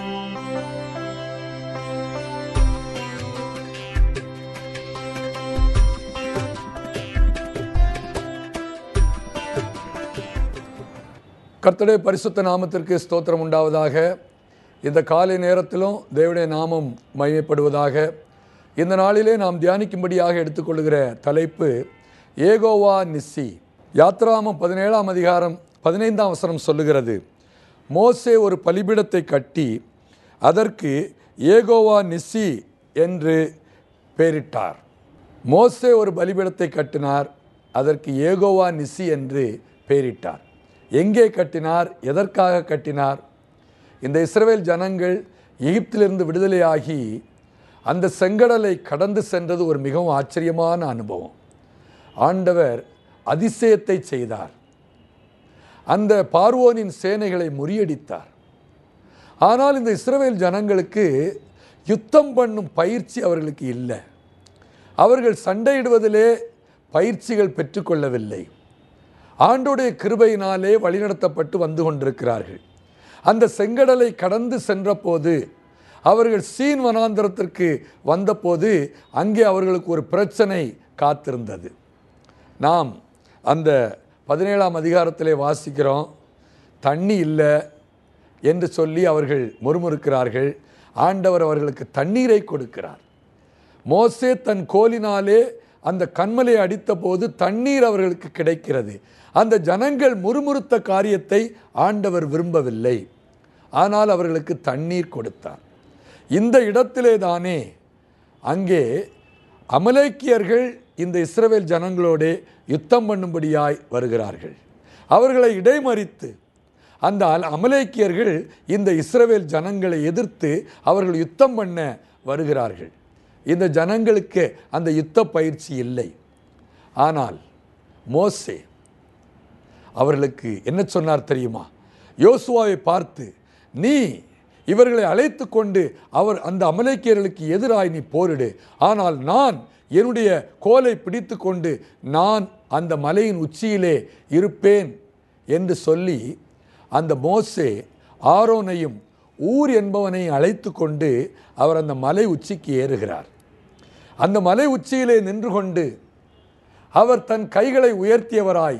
கர்த்தருடைய பரிசுத்த நாமத்திற்கு ஸ்தோத்திரம் உண்டாவதாக இந்த காலை நேரத்திலும் தேவனுடைய நாமம் மகிமைப்படுவதாக இந்த நாளிலே நாம் தியானிக்கும்படியாக எடுத்துக்கொள்கிற தலைப்பு ஏகோவா நிஸ்ஸி யாத்ராமம் பதினேழாம் அதிகாரம் பதினைந்தாம் வசனம் சொல்லுகிறது மோசே ஒரு பலிபீடத்தை கட்டி அதற்கு ஏகோவா நிஸ்ஸி என்று பெயரிட்டார் மோசே ஒரு பலிபீடத்தை கட்டினார் அதற்கு ஏகோவா நிசி என்று பெயரிட்டார் எங்கே கட்டினார் எதற்காக கட்டினார் இந்த இஸ்ரவேல் ஜனங்கள் எகிப்திலிருந்து விடுதலையாகி அந்த செங்கடலை கடந்து சென்றது ஒரு மிகவும் ஆச்சரியமான அனுபவம் ஆண்டவர் அதிசயத்தை செய்தார் அந்த பார்வோனின் சேனைகளை முறியடித்தார் ஆனால் இந்த இஸ்ரவேல் ஜனங்களுக்கு யுத்தம் பண்ணும் பயிற்சி அவர்களுக்கு இல்லை அவர்கள் சண்டையிடுவதிலே பயிற்சிகள் பெற்றுக்கொள்ளவில்லை ஆண்டுடைய கிருபையினாலே வழிநடத்தப்பட்டு வந்து கொண்டிருக்கிறார்கள் அந்த செங்கடலை கடந்து சென்றபோது அவர்கள் சீன் வனாந்தரத்திற்கு வந்தபோது அங்கே அவர்களுக்கு ஒரு பிரச்சனை காத்திருந்தது நாம் அந்த பதினேழாம் அதிகாரத்திலே வாசிக்கிறோம் தண்ணி இல்லை என்று சொல்லி அவர்கள் முறுமுறுக்கிறார்கள் ஆண்டவர் அவர்களுக்கு தண்ணீரை கொடுக்கிறார் மோசே தன் கோலினாலே அந்த கண்மலை அடித்தபோது தண்ணீர் அவர்களுக்கு கிடைக்கிறது அந்த ஜனங்கள் முறுமுறுத்த காரியத்தை ஆண்டவர் விரும்பவில்லை ஆனால் அவர்களுக்கு தண்ணீர் கொடுத்தார் இந்த இடத்திலே தானே அங்கே அமலேக்கியர்கள் இந்த இஸ்ரவேல் ஜனங்களோடு யுத்தம் பண்ணும்படியாய் வருகிறார்கள் அவர்களை இடைமறித்து அந்த அல- அமலேக்கியர்கள் இந்த இஸ்ரவேல் ஜனங்களை எதிர்த்து அவர்கள் யுத்தம் பண்ண வருகிறார்கள் இந்த ஜனங்களுக்கு அந்த யுத்த பயிற்சி இல்லை ஆனால் மோசே அவர்களுக்கு என்ன சொன்னார் தெரியுமா யோசுவாவை பார்த்து நீ இவர்களை அழைத்து கொண்டு அவர் அந்த அமலேக்கியர்களுக்கு எதிராய் நீ போரிடு ஆனால் நான் என்னுடைய கோலை பிடித்து கொண்டு நான் அந்த மலையின் உச்சியிலே இருப்பேன் என்று சொல்லி அந்த மோசே ஆரோனையும் ஊர் என்பவனை அழைத்து கொண்டு அவர் அந்த மலை உச்சிக்கு ஏறுகிறார் அந்த மலை உச்சியிலே நின்று கொண்டு அவர் தன் கைகளை உயர்த்தியவராய்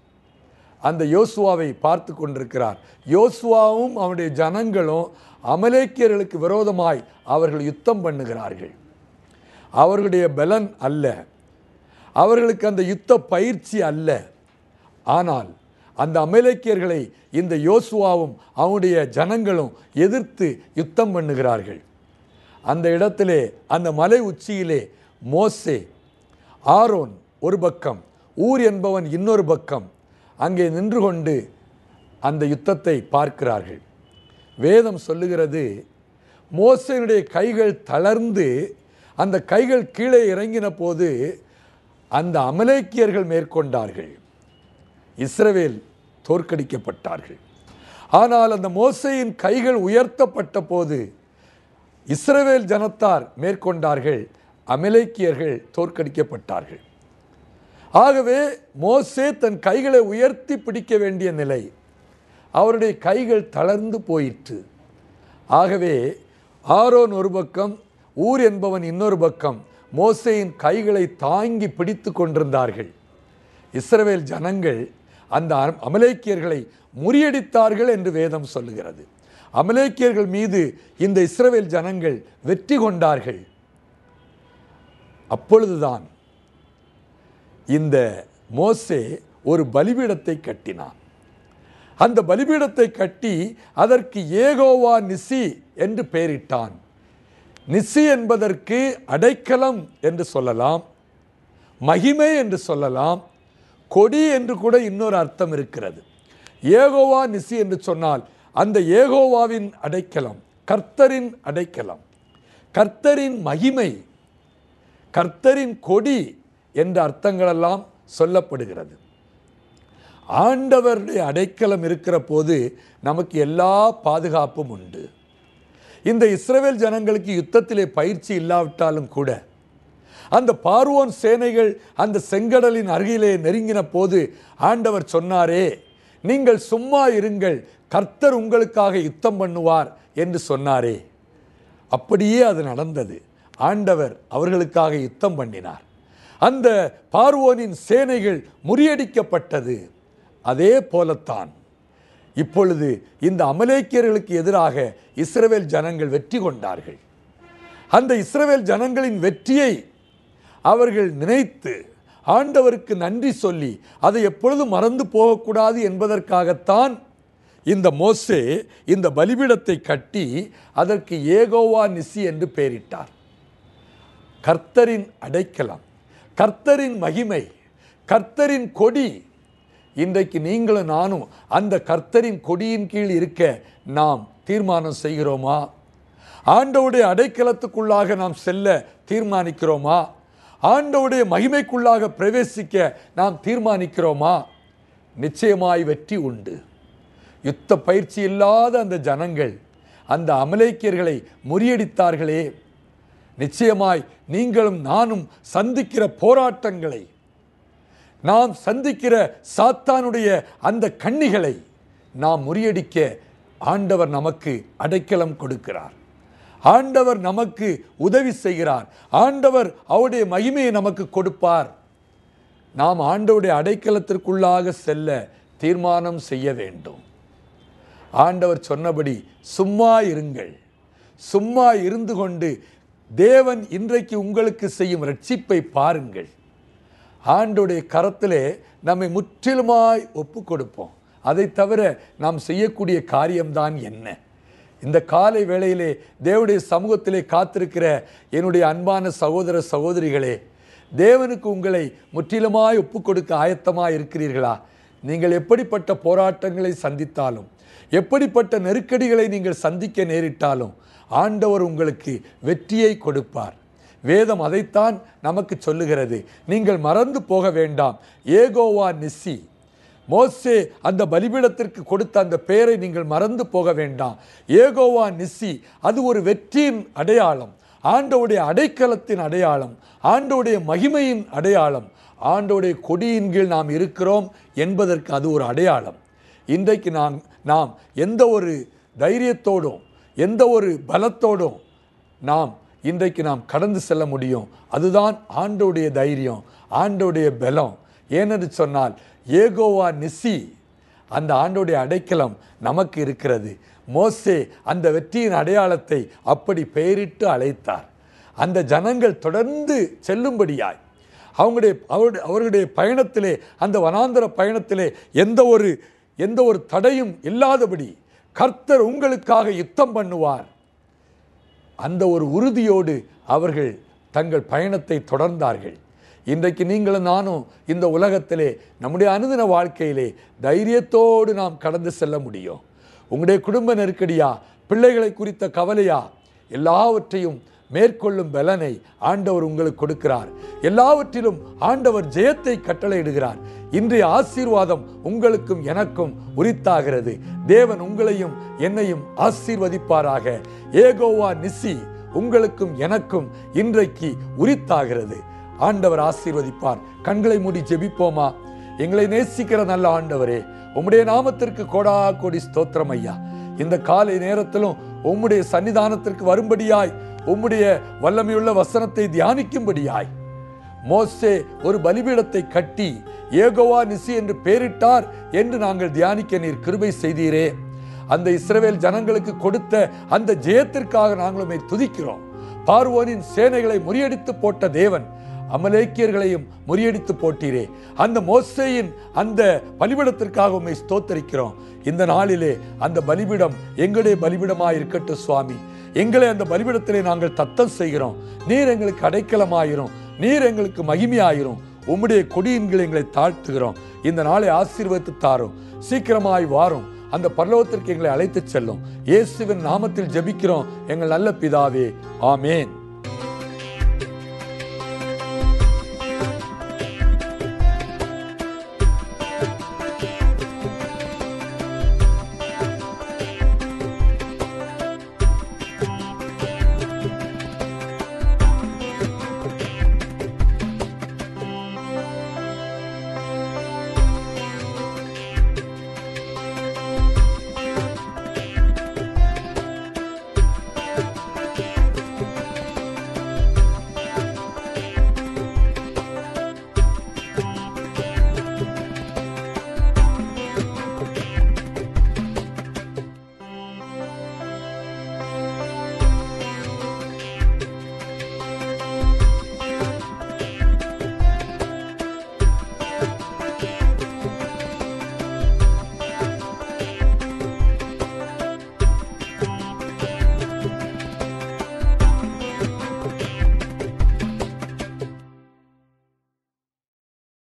அந்த யோசுவாவை பார்த்து கொண்டிருக்கிறார் யோசுவாவும் அவனுடைய ஜனங்களும் அமலேக்கியர்களுக்கு விரோதமாய் அவர்கள் யுத்தம் பண்ணுகிறார்கள் அவர்களுடைய பலன் அல்ல அவர்களுக்கு அந்த யுத்த பயிற்சி அல்ல ஆனால் அந்த அமலேக்கியர்களை இந்த யோசுவாவும் அவனுடைய ஜனங்களும் எதிர்த்து யுத்தம் பண்ணுகிறார்கள் அந்த இடத்திலே அந்த மலை உச்சியிலே மோசே ஆரோன் ஒரு பக்கம் ஊர் என்பவன் இன்னொரு பக்கம் அங்கே நின்று கொண்டு அந்த யுத்தத்தை பார்க்கிறார்கள் வேதம் சொல்லுகிறது மோசேனுடைய கைகள் தளர்ந்து அந்த கைகள் கீழே இறங்கின போது அந்த அமலேக்கியர்கள் மேற்கொண்டார்கள் இஸ்ரவேல் தோற்கடிக்கப்பட்டார்கள் ஆனால் அந்த மோசையின் கைகள் உயர்த்தப்பட்ட போது இஸ்ரவேல் ஜனத்தார் மேற்கொண்டார்கள் அமலேக்கியர்கள் தோற்கடிக்கப்பட்டார்கள் ஆகவே மோசே தன் கைகளை உயர்த்தி பிடிக்க வேண்டிய நிலை அவருடைய கைகள் தளர்ந்து போயிற்று ஆகவே ஆரோன் ஒரு பக்கம் ஊர் என்பவன் இன்னொரு பக்கம் மோசேயின் கைகளை தாங்கி பிடித்து கொண்டிருந்தார்கள் இஸ்ரவேல் ஜனங்கள் அந்த அர- அமலேக்கியர்களை முறியடித்தார்கள் என்று வேதம் சொல்லுகிறது அமலேக்கியர்கள் மீது இந்த இஸ்ரவேல் ஜனங்கள் வெற்றி கொண்டார்கள் அப்பொழுதுதான் இந்த மோசே ஒரு பலிபீடத்தை கட்டினான் அந்த பலிபீடத்தை கட்டி அதற்கு ஏகோவா நிசி என்று பெயரிட்டான் நிசி என்பதற்கு அடைக்கலம் என்று சொல்லலாம் மகிமை என்று சொல்லலாம் கொடி என்று கூட இன்னொரு அர்த்தம் இருக்கிறது ஏகோவா நிசி என்று சொன்னால் அந்த ஏகோவாவின் அடைக்கலம் கர்த்தரின் அடைக்கலம் கர்த்தரின் மகிமை கர்த்தரின் கொடி என்ற அர்த்தங்களெல்லாம் சொல்லப்படுகிறது ஆண்டவருடைய அடைக்கலம் இருக்கிற போது நமக்கு எல்லா பாதுகாப்பும் உண்டு இந்த இஸ்ரவேல் ஜனங்களுக்கு யுத்தத்திலே பயிற்சி இல்லாவிட்டாலும் கூட அந்த பார்வோன் சேனைகள் அந்த செங்கடலின் அருகிலே நெருங்கின போது ஆண்டவர் சொன்னாரே நீங்கள் சும்மா இருங்கள் கர்த்தர் உங்களுக்காக யுத்தம் பண்ணுவார் என்று சொன்னாரே அப்படியே அது நடந்தது ஆண்டவர் அவர்களுக்காக யுத்தம் பண்ணினார் அந்த பார்வோனின் சேனைகள் முறியடிக்கப்பட்டது அதே போலத்தான் இப்பொழுது இந்த அமலேக்கியர்களுக்கு எதிராக இஸ்ரவேல் ஜனங்கள் வெற்றி கொண்டார்கள் அந்த இஸ்ரவேல் ஜனங்களின் வெற்றியை அவர்கள் நினைத்து ஆண்டவருக்கு நன்றி சொல்லி அதை எப்பொழுதும் மறந்து போகக்கூடாது என்பதற்காகத்தான் இந்த மோசே இந்த பலிபீடத்தை கட்டி அதற்கு ஏகோவா நிசி என்று பெயரிட்டார் கர்த்தரின் அடைக்கலம் கர்த்தரின் மகிமை கர்த்தரின் கொடி இன்றைக்கு நீங்களும் நானும் அந்த கர்த்தரின் கொடியின் கீழ் இருக்க நாம் தீர்மானம் செய்கிறோமா ஆண்டவுடைய அடைக்கலத்துக்குள்ளாக நாம் செல்ல தீர்மானிக்கிறோமா ஆண்டவுடைய மகிமைக்குள்ளாக பிரவேசிக்க நாம் தீர்மானிக்கிறோமா நிச்சயமாய் வெற்றி உண்டு யுத்த பயிற்சி இல்லாத அந்த ஜனங்கள் அந்த அமலேக்கியர்களை முறியடித்தார்களே நிச்சயமாய் நீங்களும் நானும் சந்திக்கிற போராட்டங்களை நாம் சந்திக்கிற சாத்தானுடைய அந்த கண்ணிகளை நாம் முறியடிக்க ஆண்டவர் நமக்கு அடைக்கலம் கொடுக்கிறார் ஆண்டவர் நமக்கு உதவி செய்கிறார் ஆண்டவர் அவருடைய மகிமையை நமக்கு கொடுப்பார் நாம் ஆண்டவருடைய அடைக்கலத்திற்குள்ளாக செல்ல தீர்மானம் செய்ய வேண்டும் ஆண்டவர் சொன்னபடி சும்மா இருங்கள் சும்மா இருந்து கொண்டு தேவன் இன்றைக்கு உங்களுக்கு செய்யும் ரட்சிப்பை பாருங்கள் ஆண்டுடைய கரத்திலே நம்மை முற்றிலுமாய் ஒப்பு கொடுப்போம் அதை தவிர நாம் செய்யக்கூடிய காரியம்தான் என்ன இந்த காலை வேளையிலே தேவனுடைய சமூகத்திலே காத்திருக்கிற என்னுடைய அன்பான சகோதர சகோதரிகளே தேவனுக்கு உங்களை முற்றிலுமாய் ஒப்பு கொடுக்க ஆயத்தமாக இருக்கிறீர்களா நீங்கள் எப்படிப்பட்ட போராட்டங்களை சந்தித்தாலும் எப்படிப்பட்ட நெருக்கடிகளை நீங்கள் சந்திக்க நேரிட்டாலும் ஆண்டவர் உங்களுக்கு வெற்றியை கொடுப்பார் வேதம் அதைத்தான் நமக்கு சொல்லுகிறது நீங்கள் மறந்து போக வேண்டாம் ஏகோவா நிஸ்ஸி மோசே அந்த பலிபீடத்திற்கு கொடுத்த அந்த பெயரை நீங்கள் மறந்து போக வேண்டாம் ஏகோவா நிஸ்ஸி அது ஒரு வெற்றியின் அடையாளம் ஆண்டவுடைய அடைக்கலத்தின் அடையாளம் ஆண்டவுடைய மகிமையின் அடையாளம் ஆண்டவுடைய கொடியின் கீழ் நாம் இருக்கிறோம் என்பதற்கு அது ஒரு அடையாளம் இன்றைக்கு நாம் நாம் எந்த ஒரு தைரியத்தோடும் எந்த ஒரு பலத்தோடும் நாம் இன்றைக்கு நாம் கடந்து செல்ல முடியும் அதுதான் ஆண்டோடைய தைரியம் ஆண்டோடைய பலம் ஏனென்று சொன்னால் ஏகோவா நிசி அந்த ஆண்டோடைய அடைக்கலம் நமக்கு இருக்கிறது மோசே அந்த வெற்றியின் அடையாளத்தை அப்படி பெயரிட்டு அழைத்தார் அந்த ஜனங்கள் தொடர்ந்து செல்லும்படியாய் அவங்களுடைய அவருடைய அவர்களுடைய பயணத்திலே அந்த வனாந்தர பயணத்திலே எந்த ஒரு எந்த ஒரு தடையும் இல்லாதபடி கர்த்தர் உங்களுக்காக யுத்தம் பண்ணுவார் அந்த ஒரு உறுதியோடு அவர்கள் தங்கள் பயணத்தை தொடர்ந்தார்கள் இன்றைக்கு நீங்களும் நானும் இந்த உலகத்திலே நம்முடைய அனுதின வாழ்க்கையிலே தைரியத்தோடு நாம் கடந்து செல்ல முடியும் உங்களுடைய குடும்ப நெருக்கடியா பிள்ளைகளை குறித்த கவலையா எல்லாவற்றையும் மேற்கொள்ளும் பலனை ஆண்டவர் உங்களுக்கு கொடுக்கிறார் எல்லாவற்றிலும் ஆண்டவர் ஜெயத்தை கட்டளையிடுகிறார் இன்றைய ஆசீர்வாதம் உங்களுக்கும் எனக்கும் உரித்தாகிறது தேவன் உங்களையும் என்னையும் ஆசீர்வதிப்பாராக ஏகோவா நிசி உங்களுக்கும் எனக்கும் இன்றைக்கு உரித்தாகிறது ஆண்டவர் ஆசீர்வதிப்பார் கண்களை மூடி ஜெபிப்போமா எங்களை நேசிக்கிற நல்ல ஆண்டவரே உம்முடைய நாமத்திற்கு கோடா கோடி ஸ்தோத்திரம் ஐயா இந்த காலை நேரத்திலும் உம்முடைய சன்னிதானத்திற்கு வரும்படியாய் உம்முடைய வல்லமையுள்ள வசனத்தை தியானிக்கும்படியாய் மோசே ஒரு பலிபீடத்தை கட்டி ஏகோவா நிசி என்று பெயரிட்டார் என்று நாங்கள் தியானிக்க நீர் கிருபை செய்தீரே அந்த இஸ்ரவேல் ஜனங்களுக்கு கொடுத்த அந்த ஜெயத்திற்காக நாங்கள் உம்மை துதிக்கிறோம் பார்வோனின் சேனைகளை முறியடித்து போட்ட தேவன் அமலேக்கியர்களையும் முறியடித்து போட்டீரே அந்த மோசையின் அந்த பலிபீடத்திற்காக உண்மை ஸ்தோத்தரிக்கிறோம் இந்த நாளிலே அந்த பலிபீடம் எங்களுடைய பலிபீடமாக இருக்கட்டும் சுவாமி எங்களை அந்த பலிபீடத்திலே நாங்கள் தத்தம் செய்கிறோம் நீர் எங்களுக்கு அடைக்கலமாயிரும் நீர் எங்களுக்கு மகிமையாயிரும் உம்முடைய கொடியின்கள் எங்களை தாழ்த்துகிறோம் இந்த நாளை ஆசீர்வதித்து தாரும் சீக்கிரமாய் வாரும் அந்த பரலோகத்திற்கு எங்களை அழைத்துச் செல்லும் இயேசுவின் நாமத்தில் ஜெபிக்கிறோம் எங்கள் நல்ல பிதாவே ஆமேன்